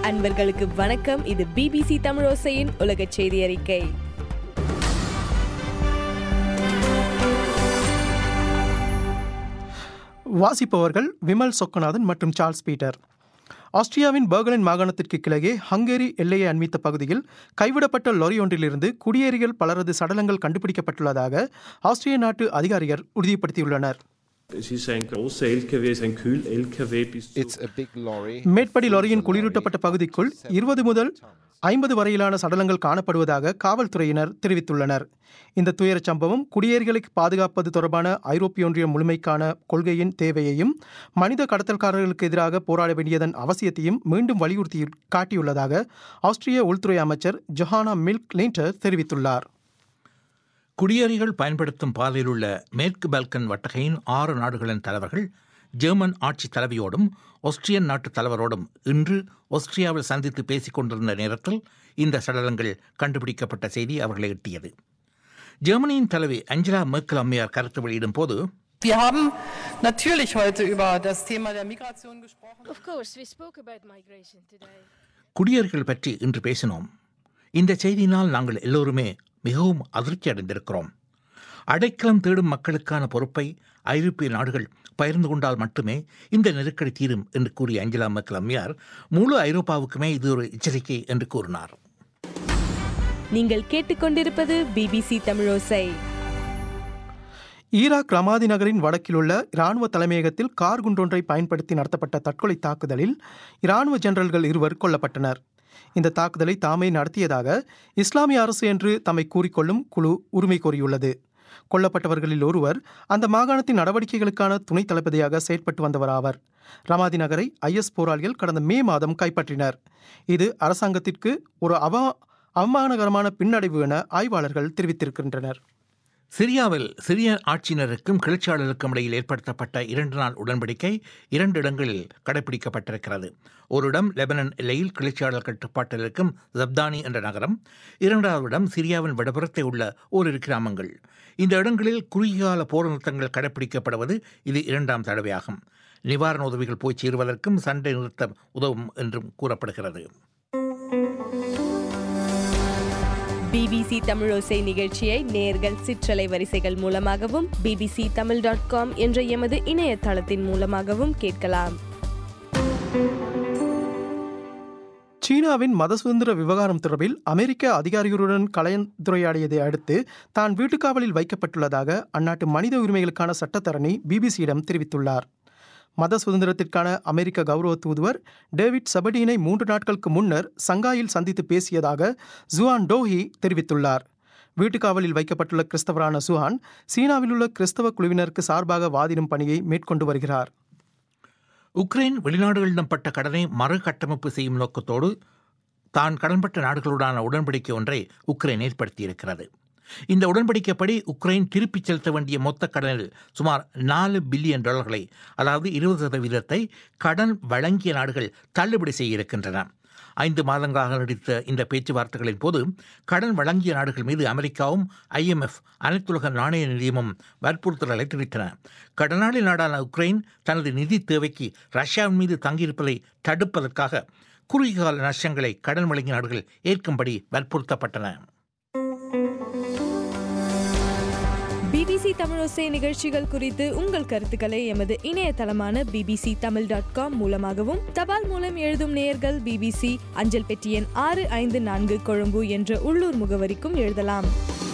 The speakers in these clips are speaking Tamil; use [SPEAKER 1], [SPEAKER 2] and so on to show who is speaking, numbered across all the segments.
[SPEAKER 1] அன்பர்களுக்கு வணக்கம் இது பிபிசி தமிழோசையின் உலக செய்தி அறிக்கை
[SPEAKER 2] வாசிப்பவர்கள் விமல் சொக்கநாதன் மற்றும் சார்ல்ஸ் பீட்டர் ஆஸ்திரியாவின் பர்கலின் மாகாணத்திற்கு கிழக்கே ஹங்கேரி எல்லையை அண்மித்த பகுதியில் கைவிடப்பட்ட லொரி ஒன்றிலிருந்து குடியேறிகள் பலரது சடலங்கள் கண்டுபிடிக்கப்பட்டுள்ளதாக ஆஸ்திரிய நாட்டு அதிகாரிகள் உறுதிப்படுத்தியுள்ளனர்
[SPEAKER 3] Es ist ein großer LKW, es ist ein Kühl-LKW bis zu
[SPEAKER 4] It's a big lorry.
[SPEAKER 2] மேற்படி லொரியின் குளிரூட்டப்பட்ட பகுதிக்குள் இருபது முதல் ஐம்பது வரையிலான சடலங்கள் காணப்படுவதாக காவல்துறையினர் தெரிவித்துள்ளனர் இந்த துயரச் சம்பவம் குடியேறிகளை பாதுகாப்பது தொடர்பான ஐரோப்பிய ஒன்றிய முழுமைக்கான கொள்கையின் தேவையையும் மனித கடத்தல்காரர்களுக்கு எதிராக போராட வேண்டியதன் அவசியத்தையும் மீண்டும் வலியுறுத்தி காட்டியுள்ளதாக ஆஸ்திரிய உள்துறை அமைச்சர் ஜொஹானா மில்க் லிண்டர் தெரிவித்துள்ளார்
[SPEAKER 5] குடியேறிகள் பயன்படுத்தும் பாதையில் உள்ள மேற்கு பால்கன் வட்டகையின் ஆறு நாடுகளின் தலைவர்கள் ஜெர்மன் ஆட்சி தலைவியோடும் ஆஸ்திரியன் நாட்டு தலைவரோடும் இன்று ஆஸ்திரியாவில் சந்தித்து பேசிக் கொண்டிருந்த நேரத்தில் இந்த சடலங்கள் கண்டுபிடிக்கப்பட்ட செய்தி அவர்களை எட்டியது ஜெர்மனியின் தலைவி அஞ்சலா மேர்க்கல் அம்மையார் கருத்து வெளியிடும் போது
[SPEAKER 6] Wir haben natürlich heute über das Thema der Migration gesprochen.
[SPEAKER 7] Of course, we spoke about migration today.
[SPEAKER 5] குடியேறிகள் பற்றி இன்று பேசினோம் இந்த செய்தியினால் நாங்கள் எல்லோருமே மிகவும் அதிர்ச்சி அடைந்திருக்கிறோம் அடைக்கலம் தேடும் மக்களுக்கான பொறுப்பை ஐரோப்பிய நாடுகள் பகிர்ந்து கொண்டால் மட்டுமே இந்த நெருக்கடி தீரும் என்று கூறிய அஞ்சலா மக்கள் அம்மையார் முழு ஐரோப்பாவுக்குமே இது ஒரு எச்சரிக்கை என்று கூறினார்
[SPEAKER 1] நீங்கள் கேட்டுக்கொண்டிருப்பது பிபிசி தமிழோசை
[SPEAKER 2] ஈராக் ரமாதி நகரின் வடக்கிலுள்ள இராணுவ தலைமையகத்தில் கார் குண்டொன்றை பயன்படுத்தி நடத்தப்பட்ட தற்கொலை தாக்குதலில் இராணுவ ஜெனரல்கள் இருவர் கொல்லப்பட்டனர் இந்த தாக்குதலை தாமே நடத்தியதாக இஸ்லாமிய அரசு என்று தம்மை கூறிக்கொள்ளும் குழு உரிமை கோரியுள்ளது கொல்லப்பட்டவர்களில் ஒருவர் அந்த மாகாணத்தின் நடவடிக்கைகளுக்கான துணைத் தளபதியாக செயற்பட்டு வந்தவர் ஆவர் ரமாதி நகரை ஐஎஸ் போராளிகள் கடந்த மே மாதம் கைப்பற்றினர் இது அரசாங்கத்திற்கு ஒரு அவ அவமானகரமான பின்னடைவு என ஆய்வாளர்கள் தெரிவித்திருக்கின்றனர்
[SPEAKER 5] சிரியாவில் சிரிய ஆட்சியினருக்கும் கிளர்ச்சியாளருக்கும் இடையில் ஏற்படுத்தப்பட்ட இரண்டு நாள் உடன்படிக்கை இரண்டு இடங்களில் கடைபிடிக்கப்பட்டிருக்கிறது ஒரு இடம் லெபனன் எல்லையில் கிளர்ச்சியாளர் கட்டுப்பாட்டில் இருக்கும் ஜப்தானி என்ற நகரம் இரண்டாவது இடம் சிரியாவின் வடபுறத்தை உள்ள ஓரிரு கிராமங்கள் இந்த இடங்களில் குறுகியகால போர் நிறுத்தங்கள் கடைபிடிக்கப்படுவது இது இரண்டாம் தடவையாகும் நிவாரண உதவிகள் போய் சேருவதற்கும் சண்டை நிறுத்தம் உதவும் என்றும் கூறப்படுகிறது
[SPEAKER 1] பிபிசி தமிழோசை நிகழ்ச்சியை நேர்கள் சிற்றலை வரிசைகள் மூலமாகவும் பிபிசி தமிழ் டாட் காம் என்ற எமது இணையதளத்தின் மூலமாகவும் கேட்கலாம்
[SPEAKER 2] சீனாவின் மத சுதந்திர விவகாரம் தொடர்பில் அமெரிக்க அதிகாரிகளுடன் கலந்துரையாடியதை அடுத்து தான் வீட்டுக்காவலில் வைக்கப்பட்டுள்ளதாக அந்நாட்டு மனித உரிமைகளுக்கான சட்டத்தரணி பிபிசியிடம் தெரிவித்துள்ளார் மத சுதந்திரத்திற்கான அமெரிக்க கௌரவ தூதுவர் டேவிட் சபடீனை மூன்று நாட்களுக்கு முன்னர் சங்காயில் சந்தித்து பேசியதாக ஜுவான் டோஹி தெரிவித்துள்ளார் வீட்டுக்காவலில் வைக்கப்பட்டுள்ள கிறிஸ்தவரான சுஹான் சீனாவில் உள்ள கிறிஸ்தவ குழுவினருக்கு சார்பாக வாதிடும் பணியை மேற்கொண்டு வருகிறார்
[SPEAKER 5] உக்ரைன் வெளிநாடுகளிடம் பட்ட கடனை மறுகட்டமைப்பு செய்யும் நோக்கத்தோடு தான் கடன்பட்ட நாடுகளுடான உடன்படிக்கை ஒன்றை உக்ரைன் ஏற்படுத்தியிருக்கிறது இந்த உடன்படிக்கைப்படி உக்ரைன் திருப்பிச் செலுத்த வேண்டிய மொத்த கடனில் சுமார் நாலு பில்லியன் டாலர்களை அதாவது இருபது சதவீதத்தை கடன் வழங்கிய நாடுகள் தள்ளுபடி செய்ய இருக்கின்றன ஐந்து மாதங்களாக நடித்த இந்த பேச்சுவார்த்தைகளின் போது கடன் வழங்கிய நாடுகள் மீது அமெரிக்காவும் ஐஎம்எஃப் அனைத்துலக நாணய நிதியமும் வற்புறுத்தல்களை தெரிவித்தன கடனாளி நாடான உக்ரைன் தனது நிதி தேவைக்கு ரஷ்யாவின் மீது தங்கியிருப்பதை தடுப்பதற்காக குறுகிய கால நஷ்டங்களை கடன் வழங்கிய நாடுகள் ஏற்கும்படி வற்புறுத்தப்பட்டன
[SPEAKER 1] பிபிசி தமிழோசை நிகழ்ச்சிகள் குறித்து உங்கள் கருத்துக்களை எமது இணையதளமான பிபிசி தமிழ் டாட் காம் மூலமாகவும் தபால் மூலம் எழுதும் நேயர்கள் பிபிசி அஞ்சல் பெட்டி எண் ஆறு ஐந்து நான்கு கொழும்பு என்ற உள்ளூர் முகவரிக்கும் எழுதலாம்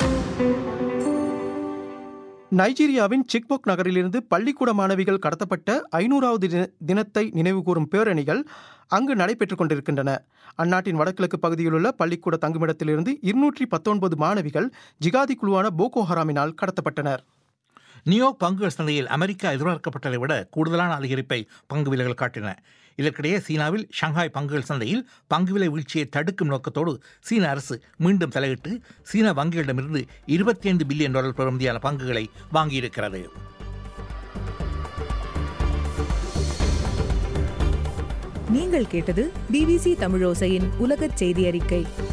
[SPEAKER 2] நைஜீரியாவின் சிக்போக் நகரிலிருந்து பள்ளிக்கூட மாணவிகள் கடத்தப்பட்ட ஐநூறாவது தின- தினத்தை நினைவுகூரும் பேரணிகள் அங்கு நடைபெற்றுக் கொண்டிருக்கின்றன அந்நாட்டின் வடகிழக்கு பகுதியிலுள்ள பள்ளிக்கூட தங்குமிடத்திலிருந்து இருநூற்றி பத்தொன்பது மாணவிகள் ஜிகாதி குழுவான போகோ ஹராமினால் கடத்தப்பட்டனர்
[SPEAKER 5] நியூயார்க் பங்குகள் சந்தையில் அமெரிக்கா எதிர்பார்க்கப்பட்டதை விட கூடுதலான அதிகரிப்பை பங்கு விலைகள் காட்டின இதற்கிடையே சீனாவில் ஷங்காய் பங்குகள் சந்தையில் பங்கு விலை வீழ்ச்சியை தடுக்கும் நோக்கத்தோடு சீன அரசு மீண்டும் தலையிட்டு சீன வங்கிகளிடமிருந்து இருபத்தி ஐந்து பில்லியன் டாலர் பெறுமதியான பங்குகளை வாங்கியிருக்கிறது
[SPEAKER 8] நீங்கள் கேட்டது பிபிசி தமிழோசையின் உலகச் செய்தி அறிக்கை